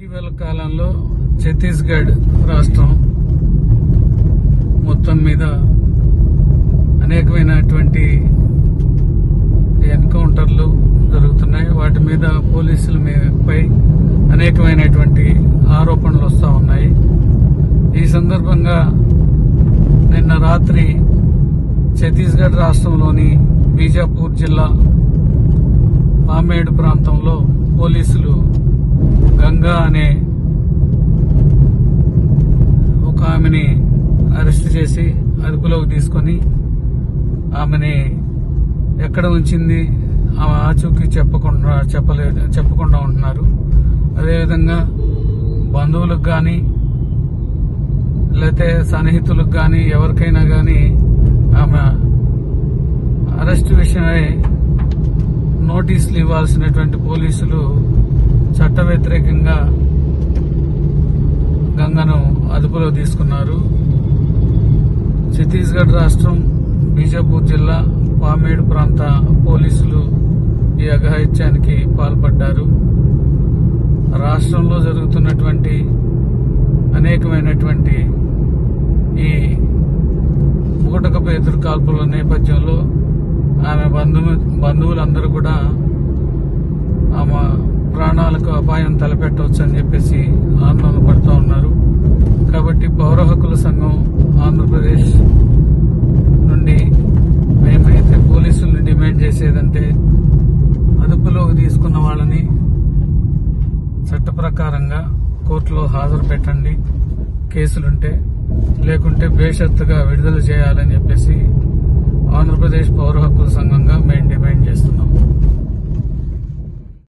ఇటీవల కాలంలో ఛత్తీస్గఢ్ రాష్ట్రం మొత్తం మీద అనేకమైనటువంటి ఎన్కౌంటర్లు జరుగుతున్నాయి వాటి మీద పోలీసుల మీ- పై అనేకమైనటువంటి ఆరోపణలు వస్తూ ఉన్నాయి ఈ సందర్భంగా నిన్న రాత్రి ఛత్తీస్గఢ్ రాష్ట్రంలోని బీజాపూర్ జిల్లా పామేడు ప్రాంతంలో పోలీసులు గంగా అనే ఒక ఆమెని అరెస్ట్ చేసి అదుపులోకి తీసుకొని ఆమెని ఎక్కడ ఉంచింది ఆమె ఆచూకీ చెప్పకుండా చెప్పలేదు చెప్పకుండా ఉంటున్నారు అదేవిధంగా బంధువులకు కానీ లేకపోతే సన్నిహితులకు కానీ ఎవరికైనా కానీ ఆమె అరెస్ట్ విషయమై నోటీసులు ఇవ్వాల్సినటువంటి పోలీసులు చట్ట వ్యతిరేకంగా గంగను అదుపులో తీసుకున్నారు ఛత్తీస్గఢ్ రాష్ట్రం బీజాపూర్ జిల్లా పామేడు ప్రాంత పోలీసులు ఈ అఘాయిత్యానికి పాల్పడ్డారు రాష్ట్రంలో జరుగుతున్నటువంటి అనేకమైనటువంటి ఈ బూటకపు ఎదురు కాల్పుల నేపథ్యంలో ఆమె బంధువు బంధువులందరూ కూడా ఆమె ప్రాణాలకు అపాయం తలపెట్టవచ్చు అని చెప్పేసి ఆందోళన పడుతూ ఉన్నారు కాబట్టి పౌర హక్కుల సంఘం ఆంధ్రప్రదేశ్ నుండి మేమైతే పోలీసుల్ని డిమాండ్ చేసేదంటే అదుపులోకి తీసుకున్న వాళ్ళని చట్ట ప్రకారంగా కోర్టులో హాజరు పెట్టండి కేసులుంటే లేకుంటే బేషరతుగా విడుదల చేయాలని చెప్పేసి ఆంధ్రప్రదేశ్ పౌర హక్కుల సంఘంగా